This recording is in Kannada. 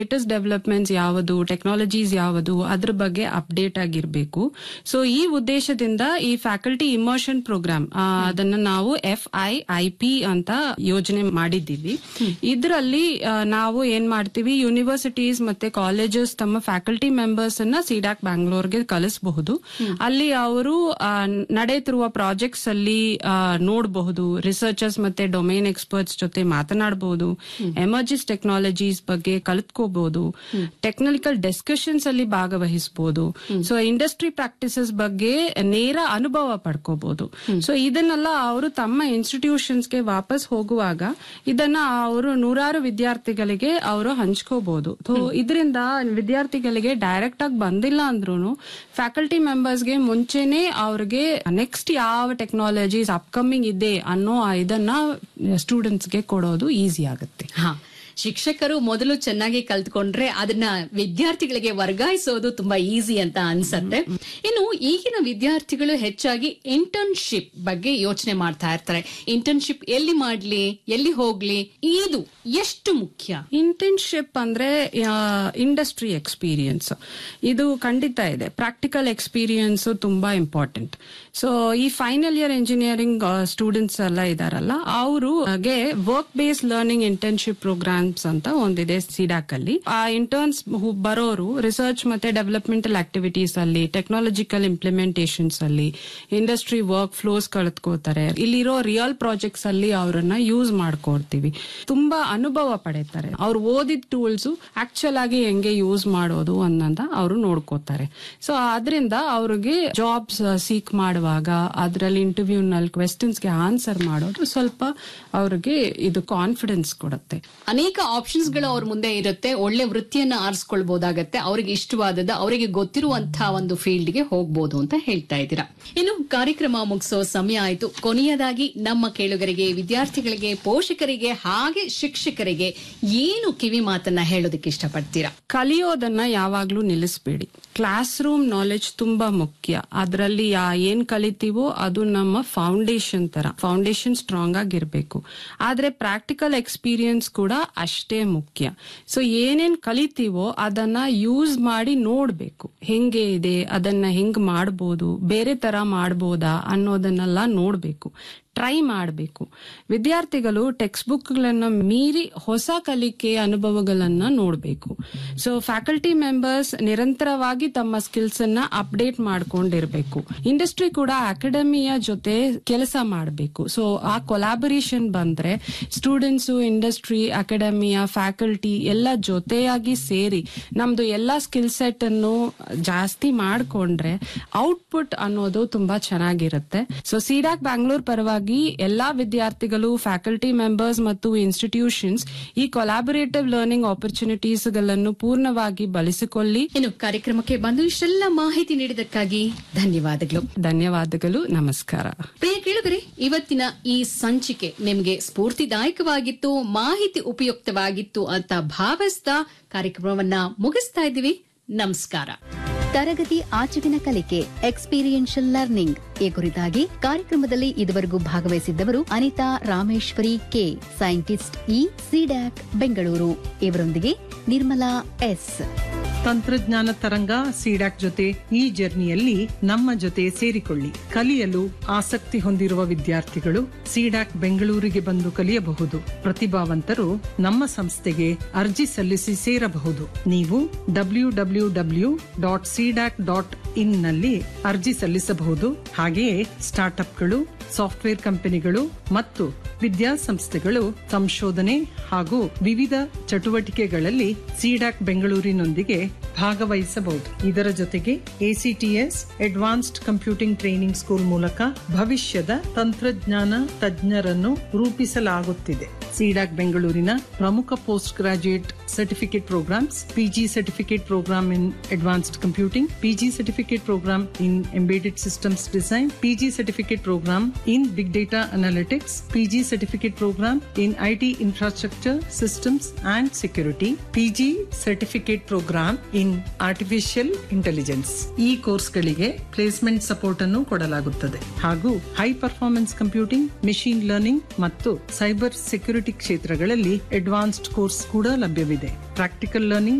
ಲೇಟೆಸ್ಟ್ ಡೆವಲಪ್ಮೆಂಟ್ಸ್ ಯಾವುದು ಟೆಕ್ನಾಲಜೀಸ್ ಯಾವುದು ಅದ್ರ ಬಗ್ಗೆ ಅಪ್ಡೇಟ್ ಆಗಿರ್ಬೇಕು ಸೊ ಈ ಉದ್ದೇಶದಿಂದ ಈ ಫ್ಯಾಕಲ್ಟಿ ಇಮರ್ಷನ್ ಪ್ರೋಗ್ರಾಮ್ ಅದನ್ನ ನಾವು ಎಫ್ ಐ ಐ ಪಿ ಅಂತ ಯೋಜನೆ ಮಾಡಿದ್ದೀವಿ ಇದರಲ್ಲಿ ನಾವು ಏನ್ ಮಾಡ್ತೀವಿ ಯೂನಿವರ್ಸಿಟೀಸ್ ಮತ್ತೆ ಕಾಲೇಜಸ್ ತಮ್ಮ ಫ್ಯಾಕಲ್ಟಿ ಮೆಂಬರ್ಸ್ ಅನ್ನ ಸಿಡಾಕ್ ಬ್ಯಾಂಗ್ಳೂರ್ಗೆ ಕಳಿಸಬಹುದು ಅಲ್ಲಿ ಅವರು ನಡೆಯುತ್ತಿರುವ ಪ್ರಾಜೆಕ್ಟ್ಸ್ ಅಲ್ಲಿ ಆ, ನೋಡಬಹುದು ರಿಸರ್ಚರ್ಸ್ ಮತ್ತೆ ಡೊಮೈನ್ ಎಕ್ಸ್ಪರ್ಟ್ಸ್ ಜೊತೆ ಮಾತನಾಡಬಹುದು ಎಮರ್ಜಿಸ್ ಟೆಕ್ನಾಲಜೀಸ್ ಬಗ್ಗೆ ಕಲಿತ್ಕೋಬಹುದು ಟೆಕ್ನಿಕಲ್ ಡಿಸ್ಕಷನ್ಸ್ ಅಲ್ಲಿ ಭಾಗವಹಿಸಬಹುದು ಸೊ ಇಂಡಸ್ಟ್ರಿ ಪ್ರಾಕ್ಟೀಸಸ್ ಬಗ್ಗೆ ನೇರ ಅನುಭವ ಪಡ್ಕೋಬಹುದು ಸೊ ಇದನ್ನೆಲ್ಲ ಅವರು ತಮ್ಮ ಇನ್ಸ್ಟಿಟ್ಯೂಷನ್ಸ್ ಗೆ ವಾಪಸ್ ಹೋಗುವಾಗ ಇದನ್ನ ಅವರು ನೂರಾರು ವಿದ್ಯಾರ್ಥಿಗಳಿಗೆ ಅವರು ಹಂಚ್ಕೋಬಹುದು ಸೊ ಇದರಿಂದ ವಿದ್ಯಾರ್ಥಿಗಳಿಗೆ ಡೈರೆಕ್ಟ್ ಆಗಿ ಬಂದಿಲ್ಲ ಅಂದ್ರೂ ಫ್ಯಾಕಲ್ಟಿ ಮೆಂಬರ್ಸ್ಗೆ ಮುಂಚೆನೆ ಅವ್ರಿಗೆ ನೆಕ್ಸ್ಟ್ ಯಾವ ಟೆಕ್ನಾಲಜೀಸ್ ಅಪ್ಕಮಿಂಗ್ ಇದೆ ಅನ್ನೋ ಇದನ್ನ ಸ್ಟೂಡೆಂಟ್ಸ್ಗೆ ಕೊಡೋದು ಈಸಿ ಆಗುತ್ತೆ ಹಾ ಶಿಕ್ಷಕರು ಮೊದಲು ಚೆನ್ನಾಗಿ ಕಲ್ತ್ಕೊಂಡ್ರೆ ಅದನ್ನ ವಿದ್ಯಾರ್ಥಿಗಳಿಗೆ ವರ್ಗಾಯಿಸೋದು ತುಂಬಾ ಈಸಿ ಅಂತ ಅನ್ಸತ್ತೆ ಇನ್ನು ಈಗಿನ ವಿದ್ಯಾರ್ಥಿಗಳು ಹೆಚ್ಚಾಗಿ ಇಂಟರ್ನ್ಶಿಪ್ ಬಗ್ಗೆ ಯೋಚನೆ ಮಾಡ್ತಾ ಇರ್ತಾರೆ ಇಂಟರ್ನ್ಶಿಪ್ ಎಲ್ಲಿ ಮಾಡ್ಲಿ ಎಲ್ಲಿ ಹೋಗ್ಲಿ ಇದು ಎಷ್ಟು ಮುಖ್ಯ ಇಂಟರ್ನ್ಶಿಪ್ ಅಂದ್ರೆ ಇಂಡಸ್ಟ್ರಿ ಎಕ್ಸ್ಪೀರಿಯನ್ಸ್ ಇದು ಖಂಡಿತ ಇದೆ ಪ್ರಾಕ್ಟಿಕಲ್ ಎಕ್ಸ್ಪೀರಿಯನ್ಸ್ ತುಂಬಾ ಇಂಪಾರ್ಟೆಂಟ್ ಸೊ ಈ ಫೈನಲ್ ಇಯರ್ ಇಂಜಿನಿಯರಿಂಗ್ ಸ್ಟೂಡೆಂಟ್ಸ್ ಎಲ್ಲ ಇದಾರಲ್ಲ ಅವ್ರಿಗೆ work base learning internship programmes ಅಂತ ಒಂದಿದೆ ಸಿಡಾಕ್ ಅಲ್ಲಿ ಆ ಇಂಟರ್ನ್ಸ್ ಬರೋರು ರಿಸರ್ಚ್ ಮತ್ತೆ ಡೆವಲಪ್ಮೆಂಟಲ್ ಆಕ್ಟಿವಿಟೀಸ್ ಅಲ್ಲಿ ಟೆಕ್ನಾಲಜಿಕಲ್ ಇಂಪ್ಲಿಮೆಂಟೇಷನ್ಸ್ ಅಲ್ಲಿ ಇಂಡಸ್ಟ್ರಿ ವರ್ಕ್ ಫ್ಲೋಸ್ ಕಳೆದುಕೋತಾರೆ ಇಲ್ಲಿರೋ ರಿಯಲ್ ಪ್ರಾಜೆಕ್ಟ್ಸ್ ಅಲ್ಲಿ ಅವರನ್ನ ಯೂಸ್ ಮಾಡ್ಕೊಡ್ತೀವಿ ತುಂಬಾ ಅನುಭವ ಪಡೀತಾರೆ ಅವ್ರು ಓದಿದ ಟೂಲ್ಸ್ ಆಕ್ಚುಲ್ ಆಗಿ ಹೆಂಗೆ ಯೂಸ್ ಮಾಡೋದು ಅನ್ನೋದ ಅವರು ನೋಡ್ಕೋತಾರೆ ಸೊ ಅದರಿಂದ ಅವ್ರಿಗೆ ಜಾಬ್ಸ್ ಸೀಕ್ ಮಾಡುವಾಗ ಅದರಲ್ಲಿ ಇಂಟರ್ವ್ಯೂ ನಲ್ಲಿ ಕ್ವೆಶನ್ಸ್ ಗೆ ಆನ್ಸರ್ ಮಾಡೋದು ಸ್ವಲ್ಪ ಅವ್ರಿಗೆ ಇದು ಕಾನ್ಫಿಡೆನ್ಸ್ ಕೊಡುತ್ತೆ ಅನೇಕ ಆಪ್ಷನ್ಸ್ ಗಳು ಅವ್ರ ಮುಂದೆ ಇರುತ್ತೆ ಒಳ್ಳೆ ವೃತ್ತಿಯನ್ನ ಆರಿಸ್ಕೊಳ್ಬಹುದಾಗತ್ತೆ ಅವರಿಗೆ ಇಷ್ಟವಾದದ ಅವರಿಗೆ ಗೊತ್ತಿರುವಂತಹ ಒಂದು ಫೀಲ್ಡ್ ಗೆ ಹೋಗ್ಬೋದು ಅಂತ ಹೇಳ್ತಾ ಇದ್ದೀರಾ ಇನ್ನು ಕಾರ್ಯಕ್ರಮ ಮುಗಿಸೋ ಸಮಯ ಆಯ್ತು ಕೊನೆಯದಾಗಿ ನಮ್ಮ ಕೇಳುಗರಿಗೆ ವಿದ್ಯಾರ್ಥಿಗಳಿಗೆ ಪೋಷಕರಿಗೆ ಹಾಗೆ ಶಿಕ್ಷಕರಿಗೆ ಏನು ಕಿವಿ ಮಾತನ್ನ ಹೇಳೋದಕ್ಕೆ ಇಷ್ಟಪಡ್ತೀರಾ ಕಲಿಯೋದನ್ನ ಯಾವಾಗ್ಲೂ ನಿಲ್ಲಿಸಬೇಡಿ ಕ್ಲಾಸ್ ರೂಮ್ ನಾಲೆಜ್ ತುಂಬಾ ಮುಖ್ಯ ಅದರಲ್ಲಿ ಏನ್ ಕಲಿತೀವೋ ಅದು ನಮ್ಮ ಫೌಂಡೇಶನ್ ತರ ಫೌಂಡೇಶನ್ ಸ್ಟ್ರಾಂಗ್ ಆಗಿರ್ಬೇಕು ಆದ್ರೆ ಪ್ರಾಕ್ಟಿಕಲ್ ಎಕ್ಸ್ಪೀರಿಯನ್ಸ್ ಕೂಡ ಅಷ್ಟೇ ಮುಖ್ಯ ಸೊ ಏನೇನ್ ಕಲಿತೀವೋ ಅದನ್ನ ಯೂಸ್ ಮಾಡಿ ನೋಡ್ಬೇಕು ಹೆಂಗೆ ಇದೆ ಅದನ್ನ ಹೆಂಗ್ ಮಾಡ್ಬೋದು ಬೇರೆ ತರ ಮಾಡ್ಬೋದಾ ಅನ್ನೋದನ್ನೆಲ್ಲ ನೋಡ್ಬೇಕು ಟ್ರೈ ಮಾಡಬೇಕು ವಿದ್ಯಾರ್ಥಿಗಳು ಟೆಕ್ಸ್ಟ್ ಬುಕ್ಗಳನ್ನ ಮೀರಿ ಹೊಸ ಕಲಿಕೆ ಅನುಭವಗಳನ್ನ ನೋಡಬೇಕು ಸೊ ಫ್ಯಾಕಲ್ಟಿ ಮೆಂಬರ್ಸ್ ನಿರಂತರವಾಗಿ ತಮ್ಮ ಸ್ಕಿಲ್ಸ್ ಅನ್ನ ಅಪ್ಡೇಟ್ ಮಾಡ್ಕೊಂಡಿರ್ಬೇಕು ಇಂಡಸ್ಟ್ರಿ ಕೂಡ ಅಕಾಡೆಮಿಯ ಜೊತೆ ಕೆಲಸ ಮಾಡಬೇಕು ಸೊ ಆ ಕೊಲಾಬರೇಷನ್ ಬಂದ್ರೆ ಸ್ಟೂಡೆಂಟ್ಸ್ ಇಂಡಸ್ಟ್ರಿ ಅಕಾಡೆಮಿಯ ಫ್ಯಾಕಲ್ಟಿ ಎಲ್ಲ ಜೊತೆಯಾಗಿ ಸೇರಿ ನಮ್ದು ಎಲ್ಲಾ ಸ್ಕಿಲ್ ಸೆಟ್ ಅನ್ನು ಜಾಸ್ತಿ ಮಾಡ್ಕೊಂಡ್ರೆ ಔಟ್ಪುಟ್ ಅನ್ನೋದು ತುಂಬಾ ಚೆನ್ನಾಗಿರುತ್ತೆ ಸೊ ಸಿಡಾಕ್ ಬ್ಯಾಂಗ್ಳೂರ್ ಪರವಾಗಿ ಎಲ್ಲಾ ವಿದ್ಯಾರ್ಥಿಗಳು ಫ್ಯಾಕಲ್ಟಿ ಮೆಂಬರ್ಸ್ ಮತ್ತು ಇನ್ಸ್ಟಿಟ್ಯೂಷನ್ಸ್ ಈ ಕೊಲಾಬರೇಟಿವ್ ಲರ್ನಿಂಗ್ ಆಪರ್ಚುನಿಟೀಸ್ ಗಳನ್ನು ಪೂರ್ಣವಾಗಿ ಬಳಸಿಕೊಳ್ಳಿ ಇನ್ನು ಕಾರ್ಯಕ್ರಮಕ್ಕೆ ಬಂದು ಇಷ್ಟೆಲ್ಲ ಮಾಹಿತಿ ನೀಡಿದಕ್ಕಾಗಿ ಧನ್ಯವಾದಗಳು ಧನ್ಯವಾದಗಳು ನಮಸ್ಕಾರ ಪ್ರಿಯ ಕೇಳುಗರೆ ಇವತ್ತಿನ ಈ ಸಂಚಿಕೆ ನಿಮಗೆ ಸ್ಫೂರ್ತಿದಾಯಕವಾಗಿತ್ತು ಮಾಹಿತಿ ಉಪಯುಕ್ತವಾಗಿತ್ತು ಅಂತ ಭಾವಿಸ್ತಾ ಕಾರ್ಯಕ್ರಮವನ್ನ ಮುಗಿಸ್ತಾ ಇದ್ದೀವಿ ನಮಸ್ಕಾರ ತರಗತಿ ಆಚೆಗಿನ ಕಲಿಕೆ ಎಕ್ಸ್ಪೀರಿಯನ್ಷಿಯಲ್ ಲರ್ನಿಂಗ್ ಈ ಕುರಿತಾಗಿ ಕಾರ್ಯಕ್ರಮದಲ್ಲಿ ಇದುವರೆಗೂ ಭಾಗವಹಿಸಿದ್ದವರು Anitha Rameshwari K scientist E CDAC Bengaluru ಇವರೊಂದಿಗೆ ನಿರ್ಮಲಾ ಎಸ್ ತಂತ್ರಜ್ಞಾನ ತರಂಗ ಸಿಡಾಕ್ ಜೊತೆ ಈ ಜರ್ನಿಯಲ್ಲಿ ನಮ್ಮ ಜೊತೆ ಸೇರಿಕೊಳ್ಳಿ ಕಲಿಯಲು ಆಸಕ್ತಿ ಹೊಂದಿರುವ ವಿದ್ಯಾರ್ಥಿಗಳು ಸಿಡಾಕ್ ಬೆಂಗಳೂರಿಗೆ ಬಂದು ಕಲಿಯಬಹುದು ಪ್ರತಿಭಾವಂತರು ನಮ್ಮ ಸಂಸ್ಥೆಗೆ ಅರ್ಜಿ ಸಲ್ಲಿಸಿ ಸೇರಬಹುದು ನೀವು W W W dot CDAC dot in ನಲ್ಲಿ ಅರ್ಜಿ ಸಲ್ಲಿಸಬಹುದು ಹಾಗೆಯೇ ಸ್ಟಾರ್ಟ್ಅಪ್ಗಳು ಸಾಫ್ಟ್ವೇರ್ ಕಂಪನಿಗಳು ಮತ್ತು ವಿದ್ಯಾಸಂಸ್ಥೆಗಳು ಸಂಶೋಧನೆ ಹಾಗೂ ವಿವಿಧ ಚಟುವಟಿಕೆಗಳಲ್ಲಿ ಸಿಡಾಕ್ ಬೆಂಗಳೂರಿನೊಂದಿಗೆ ಭಾಗವಹಿಸಬಹುದು ಇದರ ಜೊತೆಗೆ ACTS advanced computing training school ಮೂಲಕ ಭವಿಷ್ಯದ ತಂತ್ರಜ್ಞಾನ ತಜ್ಞರನ್ನು ರೂಪಿಸಲಾಗುತ್ತಿದೆ ಸಿಡಾಕ್ ಬೆಂಗಳೂರಿನ ಪ್ರಮುಖ post graduate certificate programmes PG certificate programme in advanced computing PG certificate programme in embedded systems design PG certificate programme in big data analytics PG certificate programme in IT infrastructure systems and security PG certificate programme in artificial intelligence ಈ ಕೋರ್ಸ್ಗಳಿಗೆ ಪ್ಲೇಸ್ಮೆಂಟ್ ಸಪೋರ್ಟ್ ಅನ್ನು ಕೊಡಲಾಗುತ್ತದೆ ಹಾಗೂ high performance computing machine learning ಮತ್ತು ಸೈಬರ್ ಸೆಕ್ಯೂರಿಟಿ ಸೆಕ್ಯೂರಿಟಿ ಕ್ಷೇತ್ರಗಳಲ್ಲಿ ಅಡ್ವಾನ್ಸ್ಡ್ ಕೋರ್ಸ್ ಕೂಡ ಲಭ್ಯವಿದೆ ಪ್ರಾಕ್ಟಿಕಲ್ ಲರ್ನಿಂಗ್